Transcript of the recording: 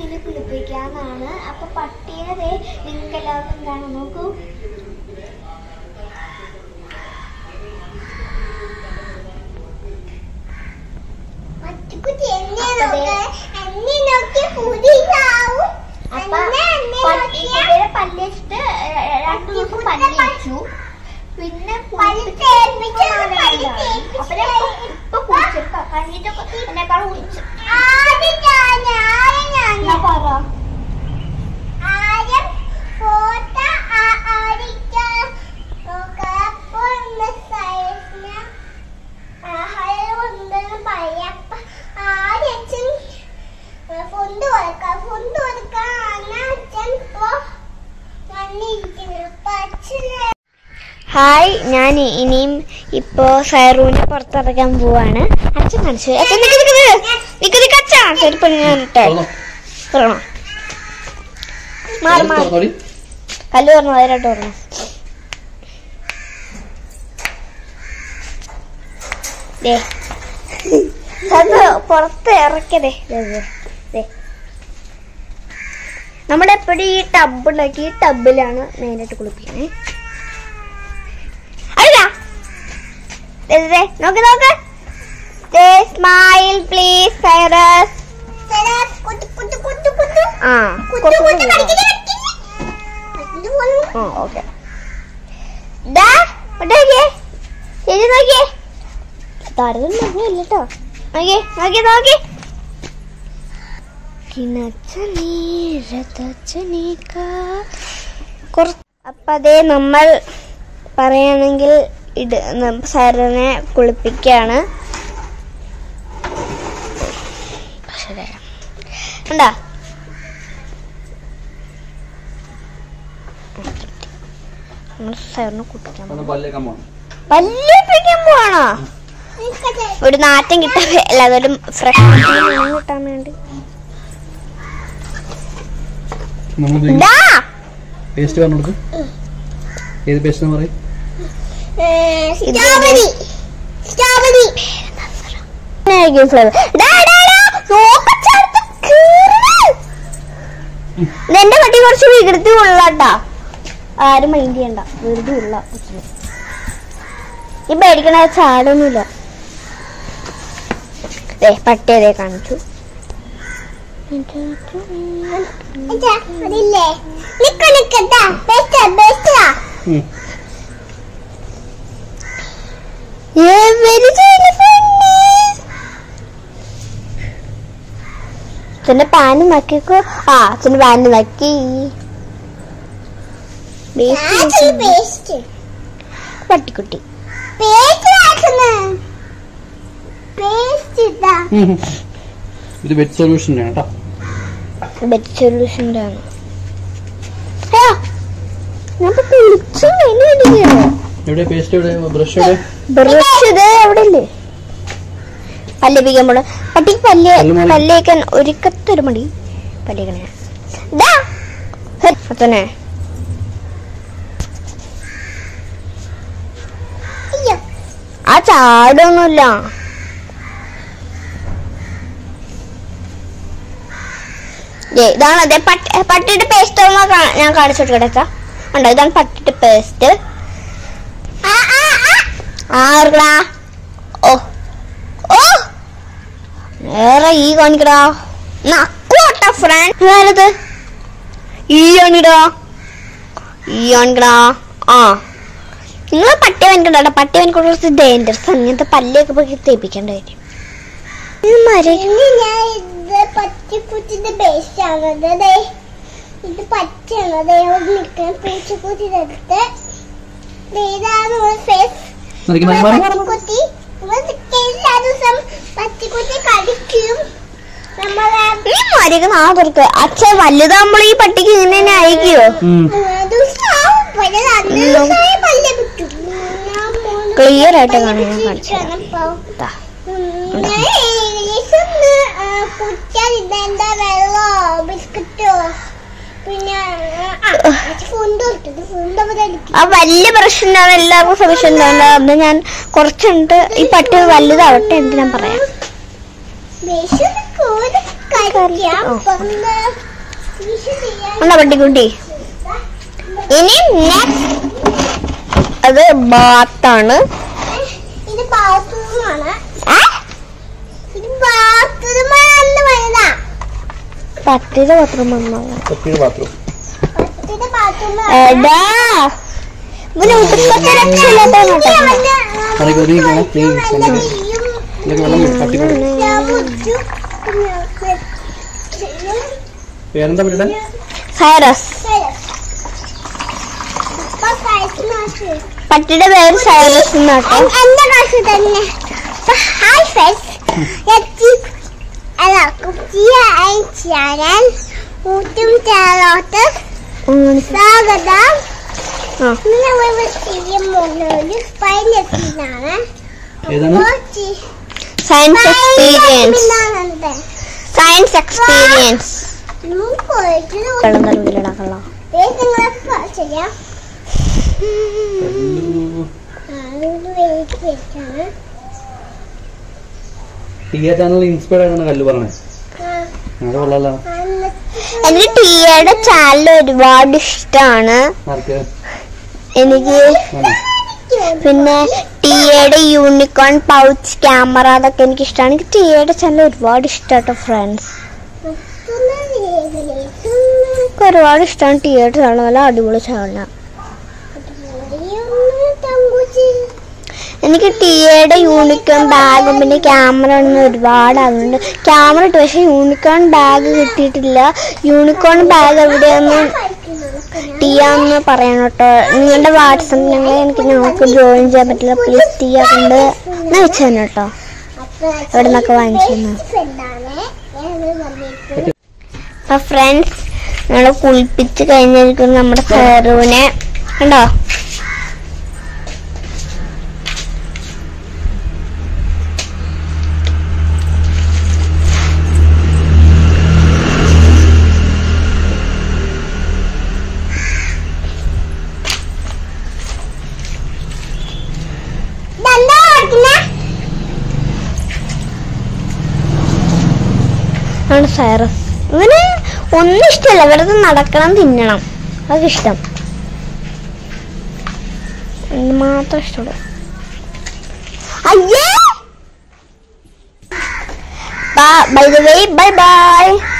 പട്ടീനെ കുളിപ്പിക്കാന്നാണ് അപ്പൊ പട്ടീനെ ദേ നിങ്ങൾക്ക് എല്ലാവർക്കും കാണാൻ നോക്കൂ അപ്പൊ പട്ടിക്കുട്ടിയുടെ പല്ല് വെച്ചിട്ട് രണ്ടു ദിവസം പല്ല് വെച്ചു പിന്നെ കുളിപ്പിച്ച് അപ്പൊ ഞാൻ ഇപ്പൊ കുളിച്ചെടുക്കാം കഴിഞ്ഞിട്ടൊക്കെ എന്നെക്കാളും കുളിച്ചു ഞാൻ പറ ഫുഡ് കൊടുക്കാം ഫുഡ് കൊടുക്കാൻ അച്ഛൻ ഇപ്പൊ വന്നിരിക്കുന്നു അപ്പൊ അച്ഛന് ഹായ് ഞാൻ ഇനിയും ഇപ്പോ സൈറൂനെ പുറത്തിറക്കാൻ പോവാണ് അച്ഛൻ കാണിച്ചു അച്ഛൻ നിക്ക് നിക്ക് നിക്ക്. നിക്ക് നിക്ക് അച്ഛാ ചെരുപ്പ് ഞാൻ ഇട്ടെ തുറന്നോ? തുറന്നോ മാറി മാറി തുറന്നോടി. കല്ല് തുറന്നു അതിലോട്ട് തുറന്നു ദേ അത് പുറത്ത് ഇറക്കതേ നമ്മളെപ്പോഴും ഈ ടബ് ഉണ്ടാക്കി ഈ ടബിലാണ് മെയിനായിട്ട് കുളിപ്പിക്കണേ അല്ല ദേ, ദേ, ദേ, നോക്ക് നോക്ക് സ്മൈൽ പ്ലീസ് സൈറസ് കുത്തു കുത്തു കുത്തു കുത്തു ആ കുത്തു കുറച്ചുകൂടി കുത്തു കൂടെ. കളിക്കില്ല കളിക്കില്ല അതുപോലെ ആ ഓക്കെ ദാ ഇങ്ങോട്ട് നോക്കിയേ ശരി നോക്കിയേ താരതമ്യം പറഞ്ഞില്ല കേട്ടോ നോക്കിയേ നോക്കി നോക്കി അപ്പൊ അതേ നമ്മൾ പറയുകയാണെങ്കിൽ ഇട് സാറിനെ കുളിപ്പിക്കാണ് ഉണ്ടാ നമ്മൾ സാറിനെ കുളിപ്പിക്കാൻ ഒന്ന് പല്ലേക്കാൻ പോണം പല്ലിപ്പിക്കാൻ പോവാണോ നിൽക്കട്ടെ ഒരു നാറ്റം കിട്ടാൻ അല്ല അതൊരു ഫ്രഷ് കിട്ടാൻ വേണ്ടി നമ്മൾ ദാ പേസ്റ്റ് പറഞ്ഞു കൊടുക്കും ഏത് പേസ്റ്റ് എന്ന് പറയും സ്ട്രോബെറി സ്ട്രോബെറി ആയിരിക്കും ഫ്ലേവർ എന്റെ പട്ടി കുറച്ച് വികൃതി ഉള്ളാട്ടാ ആരും മൈൻഡ് ചെയ്യണ്ട വെറുതെ ഉള്ള കൊച്ചിന്. ഈ പേടിക്കണ ചാടൊന്നുമില്ല ദേ പട്ടി അതേ കാണിച്ചു അച്ഛാ അതില്ലേ നിക്ക നിക്കട്ടാ ബെസ്റ്റ് ബെസ്റ്റാ ഉം. അച്ഛന്റെ പാന് നക്കിക്കോ ആ അച്ഛന്റെ പാന് നക്കി ആദ്യം പേസ്റ്റ് പട്ടിക്കുട്ടി പേസ്റ്റ് ആക്കുന്നു പേസ്റ്റ് ഇതാ ഉം. ഇത് വെറ്റ് സൊല്യൂഷൻ്റെ കേട്ടോ ബെറ്റ് സൊല്യൂഷൻ്റെ ആണ് അയ്യോ, ഞാൻ ഇപ്പൊ കുളിച്ചു അതിന് വേണ്ടിയാണോ എവിടെ പേസ്റ്റ് എവിടെ ബ്രഷ് എവിടെ ബ്രഷ് ഇത് എവിടെ ഇല്ലേ പല്ലിപ്പിക്കാൻ പോണ പട്ടിക്ക് പല്ല് പല്ല് മാറി. പല്ലേക്കാൻ ഒരുക്കത്തൊരു മടി പല്ലിക്കണേ ദാ അച്ഛനെ അയ്യോ ആ ചാടൊന്നുമില്ല ദേ, ഇതാണ് അതെ പട്ടി പട്ടിയുടെ പേസ്റ്റ് ഞാൻ കാണിച്ചു കൊടുക്കട്ടെ ഉണ്ടോ ഇതാണ് പട്ടിയുടെ പേസ്റ്റ് ആ ആ ആ ആ ഓർക്കടാ ഓ ഓ നേരെ ഈ കാണിക്കടാ നക്കോട്ട ഫ്രണ്ട് വേറത് ഈ കാണിക്കടാ ഈ കാണിക്കടാ ആ നിങ്ങൾ പട്ടി വനിക്കണ്ട പട്ടി വനിക്കൊണ്ട് കുറച്ച് ഡേഞ്ചറസ് അങ്ങനത്തെ പല്ലൊക്കെ പോയി തേപ്പിക്കേണ്ട കാര്യം ഇത് മര ഇനി ഞാൻ ഇത് പച്ചക്കുച്ചിന്റെ പേസ്റ്റ് ആണത് ദേ ഇത് പച്ചയാണ് ദേ അവിടെ നിൽക്കുന്ന പൂച്ചക്കുച്ചിന്റെ അടുത്ത് ദേ ഇതാണ് ഫേസ് നിനക്ക് മാറി മാറി പച്ചക്കുത്തി നമ്മൾ എല്ലാ ദിവസം പച്ചക്കുത്തി കളിക്കും നമ്മളെ ഈ മരക്ക് നാ തുറക്ക് അച്ഛൻ വലുതാകുമ്പോൾ ഈ പട്ടിക്ക് ഇങ്ങനെ തന്നെ അയക്കുവോ ഉം. ദിവസം പല ദിവസമായി പല്ല് കിട്ടും Clear ആയിട്ട് കാണാൻ ഞാൻ കാണിച്ചു തരാം. ദാ. ഞാൻ ഏകദേശം ഒന്ന്, ആ, കുടിക്കാൻ ഇതെന്താ വെള്ളോ ബിസ്ക്കറ്റോ പിന്നെ ഫുണ്ട് കൊടുത്തത് ഫുണ്ട് അവിടെ എടുക്കും ആ വലിയ പ്രശ്നം എല്ലാവർക്കും സൊല്യൂഷൻ ഉണ്ടാവില്ല അത് ഞാൻ കുറച്ചുണ്ട് ഈ പട്ടി വലുതാവട്ടെ എന്ന് ഞാൻ പറയാം വിശന്ന് കൊടുക്ക കഴിക്കാം ഒന്ന് ഫിഷ് ചെയ്യാൻ ഉണ്ടോ പട്ടിക്കുട്ടി ഇനി നെക്സ്റ്റ് അത് ബാത്താണ് ഇത് ബാത്റൂമാണ് ഇത് ബാത്റൂമാണെന്ന് വലുതാ പട്ടിയുടെ പത്രം വന്നോ പട്ടിയുടെ ബാത്റൂം ഇത് ബാത്റൂം എടാ ഇവന് ഉടുക്കത്തെ രക്ഷയില്ലാത്തവനാ കേട്ടോ. അതൊക്കെ ഒതുങ്ങി കാണാം ക്ലീൻ ഇതൊക്കെ വെള്ളം വീഴും, പട്ടി വീഴും. പേരെന്താ പട്ടിയുടെ സൈറസ് പട്ടിയുടെ പേര് സൈറസ് എന്നാട്ടോ എന്റെ കാശ് തന്നെ ഹായ് ഫ്രണ്ട്സ് അല്ല കുട്ടിയ ചാനൽ ഊട്ടും ചാലോട്ട് സ്വാഗതം ആ. ഇന്ന് ചെയ്യാൻ പോകുന്നത് പൈലെത്തിനാണ് ഏതാണ് സയൻസ് എക്സ്പീരിയൻസ് സയൻസ് എക്സ്പീരിയൻസ് വെള്ളം തലവിലടാ കള്ള ചെയ്യാം വെച്ചാണ് ടി എ ചാനൽ ഇൻസ്പയർഡ് ആയിട്ടാണ് കല്ല് പറഞ്ഞത് അത് കൊള്ളാലോ എനിക്ക് ടീയുടെ ചാനൽ ഒരുപാട് ഇഷ്ടമാണ് ആർക്ക് എനിക്ക് ആണോ പിന്നെ ടിയുടെ യൂണിക്കോൺ പൗച്ച് ക്യാമറ അതൊക്കെ എനിക്ക് ഇഷ്ടമാണ് എനിക്ക് ടിയുടെ ചാനൽ ഒരുപാട് ഇഷ്ടമാട്ടോ ഫ്രണ്ട്സ് എനിക്ക് ഒരുപാട് ഇഷ്ടമാണ് ടിയുടെ ചാനൽ നല്ല അടിപൊളി ചാനലാണ് എനിക്ക് ടിയുടെ യൂണിക്കോൺ ബാഗും പിന്നെ ക്യാമറ ഒന്നും ഒരുപാട് അതുകൊണ്ട് ക്യാമറ ഇട്ട് പക്ഷേ യൂണിക്കോൺ ബാഗ് കിട്ടിയിട്ടില്ല യൂണിക്കോൺ ബാഗ് എവിടെയൊന്നും ടിയാന്ന് പറയണം കേട്ടോ നിങ്ങളുടെ വാട്സപ്പ് ഞങ്ങൾ എനിക്ക് ഞങ്ങൾക്ക് ജോയിൻ ചെയ്യാൻ പറ്റില്ല പ്ലീസ് ടി അതുകൊണ്ട് എന്നാ വെച്ച് തന്നെ കേട്ടോ എവിടെ നിന്നൊക്കെ വാങ്ങിച്ചു തന്നോ? അപ്പൊ ഫ്രണ്ട്സ് ഞങ്ങൾ കുളിപ്പിച്ച് കഴിഞ്ഞിരിക്കുന്നു നമ്മുടെ ഫെറുവിനെ കണ്ടോ ആണ് സൈറസ് ഇവന് ഒന്നും ഇഷ്ടമല്ല വെറുതെ നടക്കണം തിന്നണം അതൊക്കെ ഇഷ്ടം ഇത് മാത്രം ഇഷ്ടമുള്ളൂ അയ്യേ by the way bye by